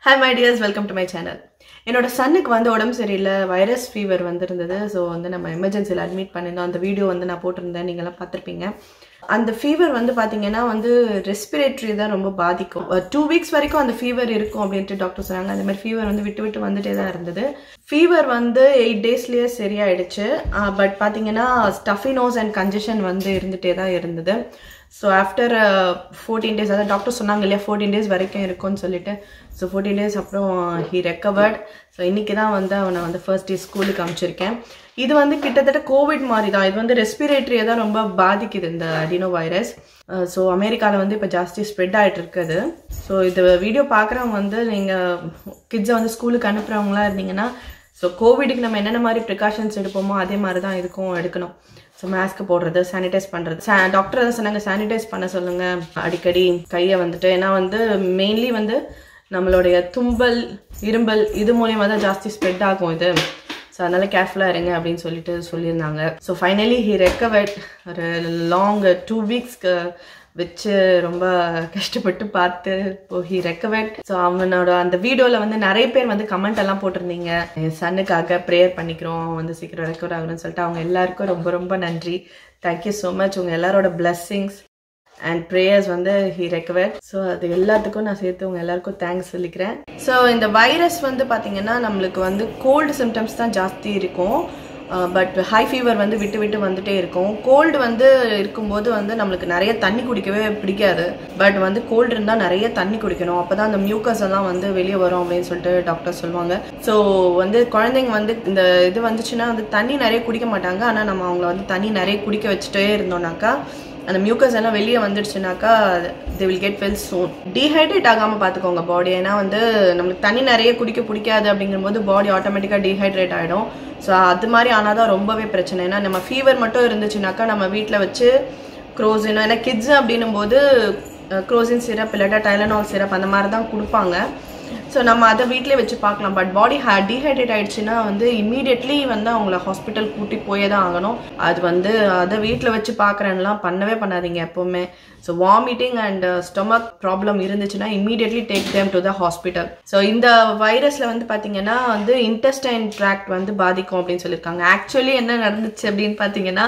hi my dears welcome to my channel என்னோட சன்னுக்கு வந்து உடம்பு சரியில்லை வைரஸ் ஃபீவர் வந்திருந்தது ஸோ வந்து நம்ம எமர்ஜென்சியில் அட்மிட் பண்ணியிருந்தோம் அந்த வீடியோ வந்து நான் போட்டிருந்தேன் நீங்களாம் பார்த்துருப்பீங்க அந்த ஃபீவர் வந்து பார்த்தீங்கன்னா வந்து ரெஸ்பிரேட்டரி தான் ரொம்ப பாதிக்கும் டூ வீக்ஸ் வரைக்கும் அந்த ஃபீவர் இருக்கும் அப்படின்ட்டு டாக்டர் சொன்னாங்க அந்த மாதிரி ஃபீவர் வந்து விட்டு விட்டு வந்துட்டே தான் இருந்தது ஃபீவர் வந்து எயிட் டேஸ்லேயே சரியாயிடுச்சு பட் பார்த்தீங்கன்னா ஸ்டஃபி நோஸ் அண்ட் கன்ஜெஷன் வந்து இருந்துகிட்டே தான் இருந்தது ஸோ ஆஃப்டர் ஃபோர்டீன் டேஸ் அதாவது டாக்டர் சொன்னாங்க இல்லையா ஃபோர்டீன் டேஸ் வரைக்கும் இருக்கும்னு சொல்லிட்டு ஸோ ஃபோர்டீன் டேஸ் அப்புறம் ஹி ரெக்கவர்ட் ஸோ இன்றைக்கி தான் வந்து அவனை வந்து ஃபர்ஸ்ட் டே ஸ்கூலுக்கு அனுப்பிச்சிருக்கேன் இது வந்து கிட்டத்தட்ட கோவிட் மாதிரி தான் இது வந்து ரெஸ்பிரேட்டரியை தான் ரொம்ப பாதிக்குது இந்த அடினோ வைரஸ் ஸோ அமெரிக்காவில் வந்து இப்போ ஜாஸ்தி ஸ்ப்ரெட் ஆகிட்டு இருக்குது ஸோ இது வீடியோ பார்க்குறவங்க வந்து நீங்கள் கிட்ஸை வந்து ஸ்கூலுக்கு அனுப்புகிறவங்களா இருந்தீங்கன்னா ஸோ கோவிடுக்கு நம்ம என்னென்ன மாதிரி ப்ரிகாஷன்ஸ் எடுப்போமோ அதே மாதிரி தான் இதுக்கும் எடுக்கணும் ஸோ மாஸ்க் போடுறது சானிடைஸ் பண்ணுறது சா டாக்டர் தான் சொன்னாங்க சானிடைஸ் பண்ண சொல்லுங்கள் அடிக்கடி கையை வந்துட்டு ஏன்னா வந்து மெயின்லி வந்து நம்மளுடைய தும்பல் இரும்பல் இது மூலியமா தான் ஜாஸ்தி ஸ்ப்ரெட் ஆகும் இது ஸோ அதனால கேர்ஃபுல்லாக இருங்க அப்படின்னு சொல்லிட்டு சொல்லியிருந்தாங்க ஸோ ஃபைனலி ஹி ரெக்கவர்ட் ஒரு லாங் டூ வீக்ஸ்க்கு வச்சு ரொம்ப கஷ்டப்பட்டு பார்த்து இப்போ ஹி ரெக்கவர்ட் ஸோ அவனோட அந்த வீடியோவில் வந்து நிறைய பேர் வந்து கமெண்ட் எல்லாம் போட்டிருந்தீங்க என் சன்னுக்காக ப்ரேயர் பண்ணிக்கிறோம் அவன் வந்து சீக்கிரம் ரெக்கவர் ஆகணும்னு சொல்லிட்டு அவங்க எல்லாருக்கும் ரொம்ப ரொம்ப நன்றி தேங்க்யூ ஸோ மச் உங்கள் எல்லாரோட பிளஸ்ஸிங்ஸ் அண்ட் ப்ரேயர்ஸ் வந்து ஹி ரெக்கவர் ஸோ அது எல்லாத்துக்கும் நான் சேர்த்து உங்கள் எல்லாருக்கும் தேங்க்ஸ் சொல்லிக்கிறேன் ஸோ இந்த வைரஸ் வந்து பார்த்தீங்கன்னா நம்மளுக்கு வந்து கோல்டு சிம்டம்ஸ் தான் ஜாஸ்தி இருக்கும் பட் ஹை ஃபீவர் வந்து விட்டு விட்டு வந்துட்டே இருக்கும் கோல்டு வந்து இருக்கும்போது வந்து நம்மளுக்கு நிறைய தண்ணி குடிக்கவே பிடிக்காது பட் வந்து கோல்டு இருந்தால் நிறைய தண்ணி குடிக்கணும் அப்போ தான் அந்த மியூக்கஸ் எல்லாம் வந்து வெளியே வரும் அப்படின்னு சொல்லிட்டு டாக்டர் சொல்லுவாங்க ஸோ வந்து குழந்தைங்க வந்து இந்த இது வந்துச்சுன்னா வந்து தண்ணி நிறைய குடிக்க மாட்டாங்க ஆனால் நம்ம அவங்கள வந்து தண்ணி நிறைய குடிக்க வச்சுட்டே இருந்தோம்னாக்கா அந்த மியூக்கஸ் எல்லாம் வெளியே வந்துடுச்சுனாக்கா they will get well soon dehydrate ஆகாமல் பார்த்துக்கோங்க பாடி ஏன்னா வந்து நம்மளுக்கு தண்ணி நிறைய குடிக்க பிடிக்காது அப்படிங்கும்போது பாடி ஆட்டோமேட்டிக்காக டீஹைட்ரேட் ஆகிடும் ஸோ அது மாதிரி ஆனால் தான் ரொம்பவே பிரச்சனை ஏன்னா நம்ம ஃபீவர் மட்டும் இருந்துச்சுனாக்கா நம்ம வீட்டில் வச்சு க்ரோசின் ஏன்னா கிட்ஸ் அப்படின்னும் போது க்ரோசின் சிரப் இல்லாட்டா டைலனால் சிரப் அந்த மாதிரி தான் கொடுப்பாங்க ஸோ நம்ம அதை வீட்டிலே வச்சு பார்க்கலாம் பட் பாடி ஹே டீஹைட்ரேட் ஆயிடுச்சுன்னா வந்து இம்மீடியட்லி வந்து அவங்கள ஹாஸ்பிட்டல் கூட்டி போயே தான் ஆகணும் அது வந்து அதை வீட்டில் வச்சு பார்க்குறேன்லாம் பண்ணவே பண்ணாதீங்க எப்போவுமே so vomiting and stomach problem இருந்துச்சுன்னா immediately take them to the hospital so இந்த வைரஸில் வந்து பார்த்தீங்கன்னா வந்து இன்டெஸ்டைன் ட்ராக்ட் வந்து பாதிக்கும் அப்படின்னு சொல்லியிருக்காங்க ஆக்சுவலி என்ன நடந்துச்சு அப்படின்னு பார்த்தீங்கன்னா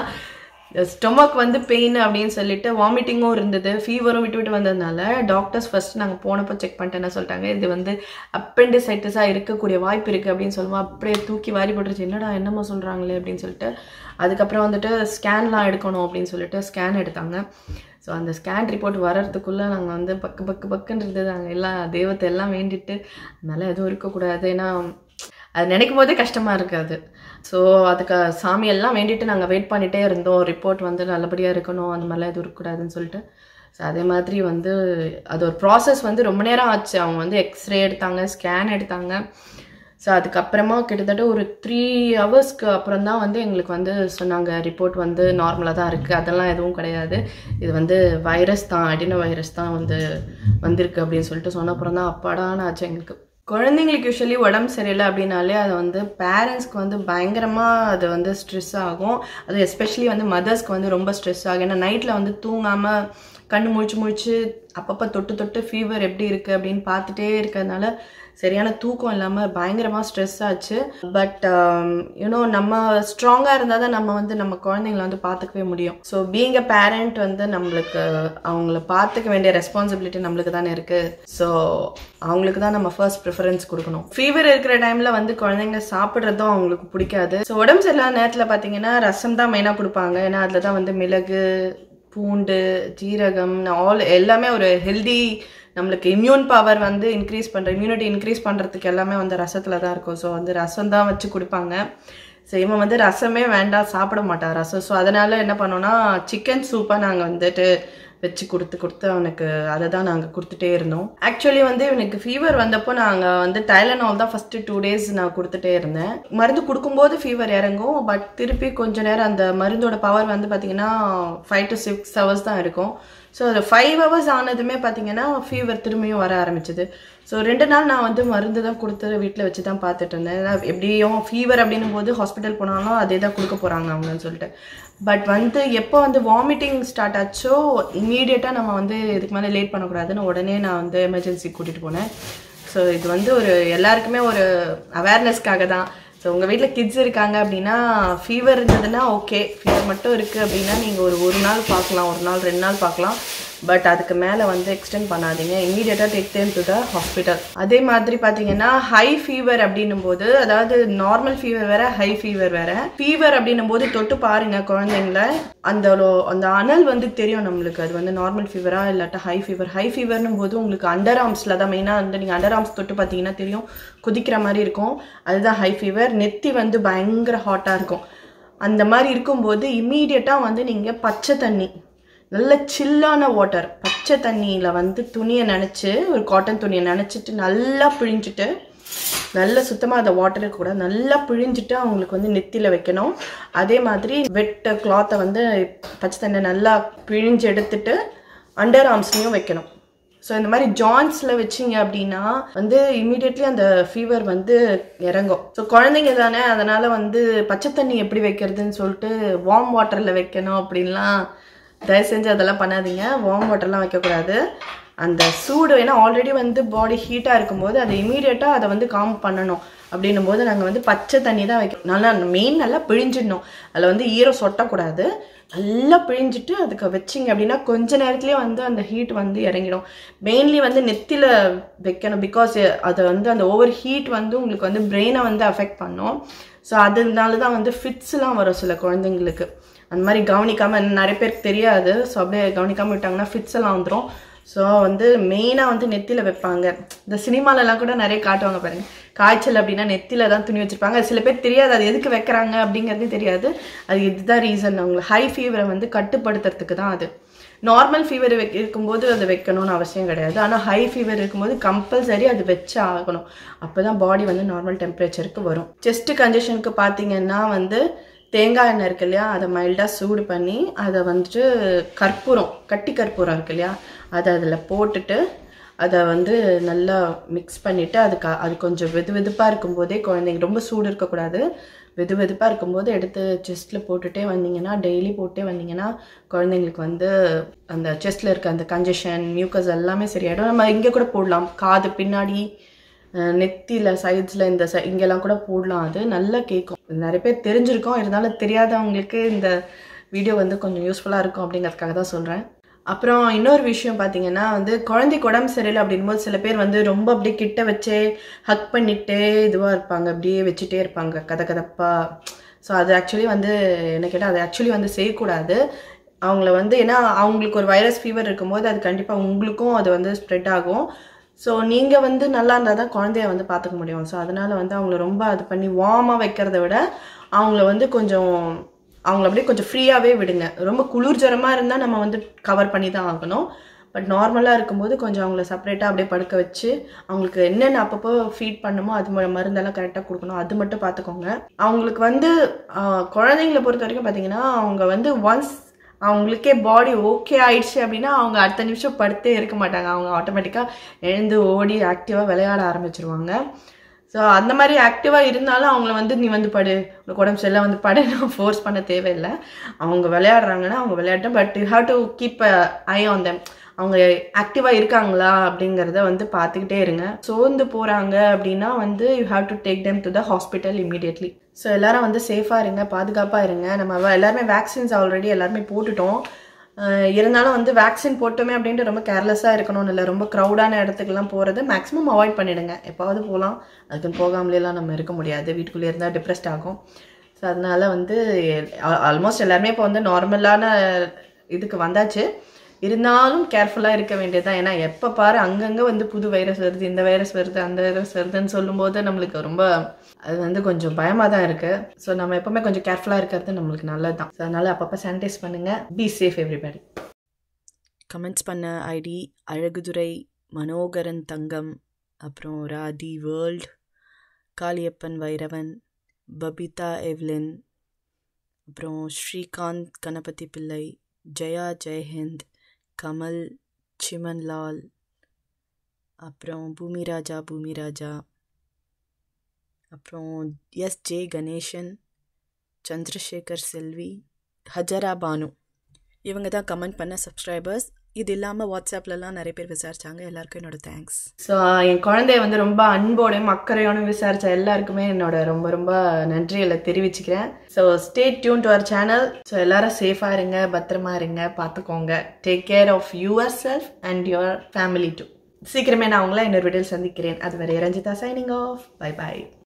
ஸ்டொமக் வந்து பெயின் அப்படின்னு சொல்லிட்டு வாமிட்டிங்கும் இருந்தது ஃபீவரும் விட்டு விட்டு வந்ததுனால டாக்டர்ஸ் ஃபர்ஸ்ட் நாங்கள் போனப்போ செக் பண்ணிட்டு என்ன சொல்லிட்டாங்க இது வந்து அப்பெண்டிசைட்டிஸாக இருக்கக்கூடிய வாய்ப்பு இருக்குது அப்படின்னு சொல்லுவோம் அப்படியே தூக்கி வாரி போட்டுருச்சு என்னடா என்னமோ சொல்கிறாங்களே அப்படின்னு சொல்லிட்டு அதுக்கப்புறம் வந்துட்டு ஸ்கேன்லாம் எடுக்கணும் அப்படின்னு சொல்லிட்டு ஸ்கேன் எடுத்தாங்க ஸோ அந்த ஸ்கேன் ரிப்போர்ட் வர்றதுக்குள்ளே நாங்கள் வந்து பக்கு பக்கு பக்குன்னு இருந்தது நாங்கள் எல்லாம் தெய்வத்தை எல்லாம் வேண்டிட்டு அதனால எதுவும் இருக்கக்கூடாது ஏன்னா அது நினைக்கும் போதே கஷ்டமாக இருக்காது ஸோ அதுக்கு சாமியெல்லாம் வேண்டிட்டு நாங்கள் வெயிட் பண்ணிகிட்டே இருந்தோம் ரிப்போர்ட் வந்து நல்லபடியாக இருக்கணும் அந்த மாதிரிலாம் எதுவும் இருக்கக்கூடாதுன்னு சொல்லிட்டு ஸோ அதே மாதிரி வந்து அது ஒரு ப்ராசஸ் வந்து ரொம்ப நேரம் ஆச்சு அவங்க வந்து எக்ஸ்ரே எடுத்தாங்க ஸ்கேன் எடுத்தாங்க ஸோ அதுக்கப்புறமா கிட்டத்தட்ட ஒரு த்ரீ ஹவர்ஸ்க்கு அப்புறம் தான் வந்து எங்களுக்கு வந்து சொன்னாங்க ரிப்போர்ட் வந்து நார்மலாக தான் இருக்குது அதெல்லாம் எதுவும் கிடையாது இது வந்து வைரஸ் தான் அடின வைரஸ் தான் வந்து வந்திருக்கு அப்படின்னு சொல்லிட்டு சொன்ன அப்புறம் தான் அப்பாடான ஆச்சு எங்களுக்கு குழந்தைங்களுக்கு யூஸ்வலி உடம்பு சரியில்லை அப்படின்னாலே அது வந்து பேரண்ட்ஸ்க்கு வந்து பயங்கரமாக அது வந்து ஸ்ட்ரெஸ் ஆகும் அது எஸ்பெஷலி வந்து மதர்ஸ்க்கு வந்து ரொம்ப ஸ்ட்ரெஸ் ஆகும் ஏன்னா நைட்டில் வந்து தூங்காமல் கண்ணு முழிச்சு முழிச்சு அப்பப்போ தொட்டு தொட்டு ஃபீவர் எப்படி இருக்குது அப்படின்னு பார்த்துட்டே இருக்கிறதுனால சரியான தூக்கம் இல்லாமல் பயங்கரமாக ஸ்ட்ரெஸ் ஆச்சு பட் யூனோ நம்ம ஸ்ட்ராங்காக இருந்தால் தான் நம்ம வந்து நம்ம குழந்தைங்கள வந்து பார்த்துக்கவே முடியும் ஸோ பீங் அ பேரண்ட் வந்து நம்மளுக்கு அவங்கள பார்த்துக்க வேண்டிய ரெஸ்பான்சிபிலிட்டி நம்மளுக்கு தானே இருக்குது ஸோ அவங்களுக்கு தான் நம்ம ஃபர்ஸ்ட் ப்ரிஃபரன்ஸ் கொடுக்கணும் ஃபீவர் இருக்கிற டைமில் வந்து குழந்தைங்க சாப்பிட்றதும் அவங்களுக்கு பிடிக்காது ஸோ உடம்பு சரியில்லாத நேரத்தில் பார்த்தீங்கன்னா ரசம் தான் மெயினாக கொடுப்பாங்க ஏன்னா அதில் தான் வந்து மிளகு பூண்டு ஜீரகம் ஆல் எல்லாமே ஒரு ஹெல்தி நம்மளுக்கு இம்யூன் பவர் வந்து இன்க்ரீஸ் பண்ணுற இம்யூனிட்டி இன்க்ரீஸ் பண்ணுறதுக்கு எல்லாமே வந்து ரசத்தில் தான் இருக்கும் ஸோ வந்து ரசம் தான் வச்சு கொடுப்பாங்க ஸோ இவன் வந்து ரசமே வேண்டாம் சாப்பிட மாட்டான் ரசம் ஸோ அதனால் என்ன பண்ணோன்னா சிக்கன் சூப்பாக நாங்கள் வந்துட்டு வச்சு கொடுத்து கொடுத்து அவனுக்கு அதை தான் நாங்கள் கொடுத்துட்டே இருந்தோம் ஆக்சுவலி வந்து இவனுக்கு ஃபீவர் வந்தப்போ நாங்கள் வந்து டைலனால் தான் ஃபஸ்ட்டு டூ டேஸ் நான் கொடுத்துட்டே இருந்தேன் மருந்து கொடுக்கும்போது ஃபீவர் இறங்கும் பட் திருப்பி கொஞ்ச நேரம் அந்த மருந்தோட பவர் வந்து பார்த்திங்கன்னா ஃபைவ் டு சிக்ஸ் ஹவர்ஸ் தான் இருக்கும் ஸோ அது ஃபைவ் ஹவர்ஸ் ஆனதுமே பார்த்தீங்கன்னா ஃபீவர் திரும்பியும் வர ஆரம்பிச்சது ஸோ ரெண்டு நாள் நான் வந்து மருந்து தான் கொடுத்து வீட்டில் வச்சு தான் பார்த்துட்டு இருந்தேன் ஏன்னா எப்படியும் ஃபீவர் அப்படின்னும் போது ஹாஸ்பிட்டல் போனாலும் அதே தான் கொடுக்க போகிறாங்க அவங்கன்னு சொல்லிட்டு பட் வந்து எப்போ வந்து வாமிட்டிங் ஸ்டார்ட் ஆச்சோ இம்மீடியட்டாக நம்ம வந்து இதுக்கு மேலே லேட் பண்ணக்கூடாதுன்னு உடனே நான் வந்து எமர்ஜென்சி கூட்டிகிட்டு போனேன் ஸோ இது வந்து ஒரு எல்லாருக்குமே ஒரு அவேர்னஸ்க்காக தான் ஸோ உங்கள் வீட்டில் கிட்ஸ் இருக்காங்க அப்படின்னா ஃபீவர் இருந்ததுன்னா ஓகே ஃபீவர் மட்டும் இருக்குது அப்படின்னா நீங்கள் ஒரு ஒரு நாள் பார்க்கலாம் ஒரு நாள் ரெண்டு நாள் பார்க்கலாம் பட் அதுக்கு மேலே வந்து எக்ஸ்டெண்ட் பண்ணாதீங்க இம்மீடியட்டாக take them to the hospital அதே மாதிரி பார்த்தீங்கன்னா ஹை ஃபீவர் அப்படின்னும் போது அதாவது நார்மல் ஃபீவர் வேற ஹை ஃபீவர் வேற ஃபீவர் அப்படின்னும் போது தொட்டு பாருங்க குழந்தைங்கள அந்த லோ- அந்த அனல் வந்து தெரியும் நம்மளுக்கு அது வந்து நார்மல் ஃபீவரா இல்லாட்டா ஹை ஃபீவர் ஹை ஃபீவர்னும் போது உங்களுக்கு அண்டர் ஆர்ம்ஸில் தான் மெயினாக வந்து நீங்கள் அண்டர் ஆர்ம்ஸ் தொட்டு பார்த்தீங்கன்னா தெரியும் குதிக்கிற மாதிரி இருக்கும் அதுதான் ஹை ஃபீவர் நெத்தி வந்து பயங்கர ஹாட்டாக இருக்கும் அந்த மாதிரி இருக்கும்போது இம்மீடியட்டாக வந்து நீங்கள் பச்சை தண்ணி நல்ல சில்லான வாட்டர் பச்சை தண்ணியில் வந்து துணியை நனைச்சு ஒரு காட்டன் துணியை நனைச்சிட்டு நல்லா பிழிஞ்சிட்டு நல்ல சுத்தமாக அந்த வாட்டர் கூட நல்லா பிழிஞ்சிட்டு அவங்களுக்கு வந்து நெத்தியில் வைக்கணும் அதே மாதிரி வெட்ட கிளாத்தை வந்து பச்சை தண்ணியை நல்லா பிழிஞ்சு எடுத்துட்டு அண்டர் ஆர்ம்ஸ்லேயும் வைக்கணும் ஸோ இந்த மாதிரி ஜாயின்ஸில் வச்சிங்க அப்படின்னா வந்து இமீடியட்லி அந்த ஃபீவர் வந்து இறங்கும் ஸோ குழந்தைங்க தானே அதனால் வந்து பச்சை தண்ணி எப்படி வைக்கிறதுன்னு சொல்லிட்டு வார்ம் வாட்டரில் வைக்கணும் அப்படின்லாம் தயவு செஞ்சு அதெல்லாம் பண்ணாதீங்க வார்ம் வாட்டர்லாம் வைக்கக்கூடாது அந்த சூடு ஏன்னா ஆல்ரெடி வந்து பாடி ஹீட்டாக இருக்கும்போது அதை இமீடியட்டாக அதை வந்து காம் பண்ணணும் அப்படின்னும் போது நாங்கள் வந்து பச்சை தண்ணி தான் வைக்கணும் நல்லா மெயின் நல்லா பிழிஞ்சிடணும் அதில் வந்து ஈரம் சொட்டக்கூடாது நல்லா பிழிஞ்சிட்டு அதுக்கு வச்சிங்க அப்படின்னா கொஞ்ச நேரத்துலேயே வந்து அந்த ஹீட் வந்து இறங்கிடும் மெயின்லி வந்து நெத்தியில் வைக்கணும் பிகாஸ் அது வந்து அந்த ஓவர் ஹீட் வந்து உங்களுக்கு வந்து பிரெயினை வந்து அஃபெக்ட் பண்ணும் ஸோ அதனால தான் வந்து ஃபிட்ஸ்லாம் வரும் சில குழந்தைங்களுக்கு அந்த மாதிரி கவனிக்காமல் நிறைய பேருக்கு தெரியாது ஸோ அப்படியே கவனிக்காமல் விட்டாங்கன்னா ஃபிட்ஸ் எல்லாம் வந்துடும் ஸோ வந்து மெயினாக வந்து நெத்தியில் வைப்பாங்க இந்த சினிமாலெல்லாம் கூட நிறைய காட்டுவாங்க பாருங்க காய்ச்சல் அப்படின்னா நெத்தியில தான் துணி வச்சிருப்பாங்க அது சில பேர் தெரியாது அது எதுக்கு வைக்கிறாங்க அப்படிங்கிறதே தெரியாது அது இதுதான் ரீசன் அவங்க ஹை ஃபீவரை வந்து கட்டுப்படுத்துறதுக்கு தான் அது நார்மல் ஃபீவர் இருக்கும்போது அது வைக்கணும்னு அவசியம் கிடையாது ஆனால் ஹை ஃபீவர் இருக்கும்போது கம்பல்சரி அது வச்சு ஆகணும் அப்போ தான் பாடி வந்து நார்மல் டெம்பரேச்சருக்கு வரும் செஸ்ட் கன்ஜெஷனுக்கு பார்த்தீங்கன்னா வந்து தேங்காய் எண்ணெய் இருக்கு இல்லையா அதை மைல்டாக சூடு பண்ணி அதை வந்துட்டு கற்பூரம் கட்டி கற்பூரம் இருக்கு இல்லையா அதை அதில் போட்டுட்டு அதை வந்து நல்லா மிக்ஸ் பண்ணிவிட்டு அதுக்கு அது கொஞ்சம் வெது வெதுப்பாக இருக்கும்போதே குழந்தைங்க ரொம்ப சூடு இருக்கக்கூடாது வெது வெதுப்பாக இருக்கும்போது எடுத்து செஸ்ட்டில் போட்டுட்டே வந்தீங்கன்னா டெய்லி போட்டே வந்தீங்கன்னா குழந்தைங்களுக்கு வந்து அந்த செஸ்ட்டில் இருக்க அந்த கன்ஜெஷன் மியூக்கஸ் எல்லாமே சரியாயிடும் நம்ம இங்கே கூட போடலாம் காது பின்னாடி அஹ் நெத்தியில் சைட்ஸில் இந்த சை இங்கெல்லாம் கூட போடலாம் அது நல்லா கேட்கும் இது நிறைய பேர் தெரிஞ்சிருக்கோம் இருந்தாலும் தெரியாதவங்களுக்கு இந்த வீடியோ வந்து கொஞ்சம் யூஸ்ஃபுல்லாக இருக்கும் அப்படிங்கிறதுக்காக தான் சொல்கிறேன் அப்புறம் இன்னொரு விஷயம் பார்த்தீங்கன்னா வந்து குழந்தைக்கு உடம்பு சரியில்லை அப்படின்போது சில பேர் வந்து ரொம்ப அப்படியே கிட்ட வச்சே ஹக் பண்ணிட்டே இதுவாக இருப்பாங்க அப்படியே வச்சுட்டே இருப்பாங்க கத கதப்பா ஸோ அது ஆக்சுவலி வந்து என்ன கேட்டால் அது ஆக்சுவலி வந்து செய்யக்கூடாது அவங்கள வந்து ஏன்னா அவங்களுக்கு ஒரு வைரஸ் ஃபீவர் இருக்கும்போது அது கண்டிப்பாக உங்களுக்கும் அது வந்து ஸ்ப்ரெட் ஆகும் ஸோ நீங்கள் வந்து நல்லா இருந்தால் தான் குழந்தைய வந்து பார்த்துக்க முடியும் ஸோ அதனால வந்து அவங்கள ரொம்ப அது பண்ணி வார்மாக வைக்கிறத விட அவங்கள வந்து கொஞ்சம் அவங்கள அப்படியே கொஞ்சம் ஃப்ரீயாகவே விடுங்க ரொம்ப குளிர் ஜுரமாக இருந்தால் நம்ம வந்து கவர் பண்ணி தான் ஆகணும் பட் நார்மலாக இருக்கும்போது கொஞ்சம் அவங்கள செப்பரேட்டாக அப்படியே படுக்க வச்சு அவங்களுக்கு என்னென்ன அப்பப்போ ஃபீட் பண்ணுமோ அது ம- மருந்தெல்லாம் கரெக்டாக கொடுக்கணும் அது மட்டும் பார்த்துக்கோங்க அவங்களுக்கு வந்து ஆஹ், குழந்தைங்கள பொறுத்த வரைக்கும் பார்த்தீங்கன்னா அவங்க வந்து ஒன்ஸ் அவங்களுக்கே பாடி ஓகே ஆயிடுச்சு அப்படின்னா அவங்க அடுத்த நிமிஷம் படுத்தே இருக்க மாட்டாங்க அவங்க ஆட்டோமேட்டிக்காக எழுந்து ஓடி ஆக்டிவாக விளையாட ஆரம்பிச்சிருவாங்க ஸோ அந்த மாதிரி ஆக்டிவாக இருந்தாலும் அவங்கள வந்து நீ வந்து படு உனக்கு உடம்பு சரியில்லை வந்து படு நான் ஃபோர்ஸ் பண்ண தேவையில்லை அவங்க விளையாடுறாங்கன்னா அவங்க விளையாட்டும் but you have to keep eye on them அவங்க ஆக்டிவாக இருக்காங்களா அப்படிங்கிறத வந்து பார்த்துக்கிட்டே இருங்க சோர்ந்து போகிறாங்க அப்படின்னா வந்து you have to take them to the hospital immediately so எல்லாரும் வந்து சேஃபாக இருங்க பாதுகாப்பாக இருங்க நம்ம வ- எல்லாருமே வேக்சின்ஸ் ஆல்ரெடி எல்லாருமே போட்டுட்டோம் அஹ் இருந்தாலும் வந்து வேக்சின் போட்டோமே அப்படின்ட்டு ரொம்ப கேர்லெஸ்ஸாக இருக்கணும்னு இல்லை ரொம்ப க்ரௌடான இடத்துக்குலாம் போகிறது மேக்ஸிமம் அவாய்ட் பண்ணிடுங்க எப்பாவது போகலாம் அதுக்குன்னு போகாமலேலாம் நம்ம இருக்க முடியாது வீட்டுக்குள்ளே இருந்தால் டிப்ரெஸ்ட் ஆகும் ஸோ அதனால வந்து ஆல்மோஸ்ட் எல்லாருமே இப்போ வந்து நார்மலான இதுக்கு வந்தாச்சு இருந்தாலும் கேர்ஃபுல்லாக இருக்க வேண்டியதுதான் ஏன்னா எப்போ பாரு அங்கங்கே வந்து புது வைரஸ் வருது இந்த வைரஸ் வருது அந்த வைரஸ் வருதுன்னு சொல்லும்போது நம்மளுக்கு ரொம்ப அது வந்து கொஞ்சம் பயமாக தான் இருக்குது ஸோ நம்ம எப்போவுமே கொஞ்சம் கேர்ஃபுல்லாக இருக்கிறது நம்மளுக்கு நல்லது தான் ஸோ அதனால் அப்பப்போ சானிடைஸ் பண்ணுங்கள் பி சேஃப் எவ்ரிபடி கமெண்ட்ஸ் பண்ண ஐடி அழகுதுரை மனோகரன் தங்கம் அப்புறம் ராதி வேர்ல்ட் காளியப்பன் வைரவன் பபிதா எவ்லின் அப்புறம் ஸ்ரீகாந்த் கணபதி பிள்ளை ஜெயா ஜெயஹிந்த் கமல் சிமன்லால் அப்புறம் பூமி ராஜா பூமி ராஜா அப்புறம் எஸ் ஜே கணேசன் சந்திரசேகர் செல்வி ஹஜரா பானு இவங்க தான் கமெண்ட் பண்ண சப்ஸ்கிரைபர்ஸ் இது இல்லாமல் வாட்ஸ்அப்லலாம் நிறைய பேர் விசாரிச்சாங்க எல்லாருக்கும் என்னோட தேங்க்ஸ் ஸோ என் குழந்தைய வந்து ரொம்ப அன்போடையும் அக்கறையோடும் விசாரிச்ச எல்லாருக்குமே என்னோட ரொம்ப ரொம்ப நன்றிகளை தெரிவிச்சுக்கிறேன் so stay tuned to our channel so எல்லாரும் சேஃபாக இருங்க பத்திரமா இருங்க பார்த்துக்கோங்க take care of yourself and your family too சீக்கிரமே நான் உங்களை இன்னொரு வீடியோவில் சந்திக்கிறேன் அது வரை ரஞ்சிதா சைனிங் ஆஃப் பை பாய்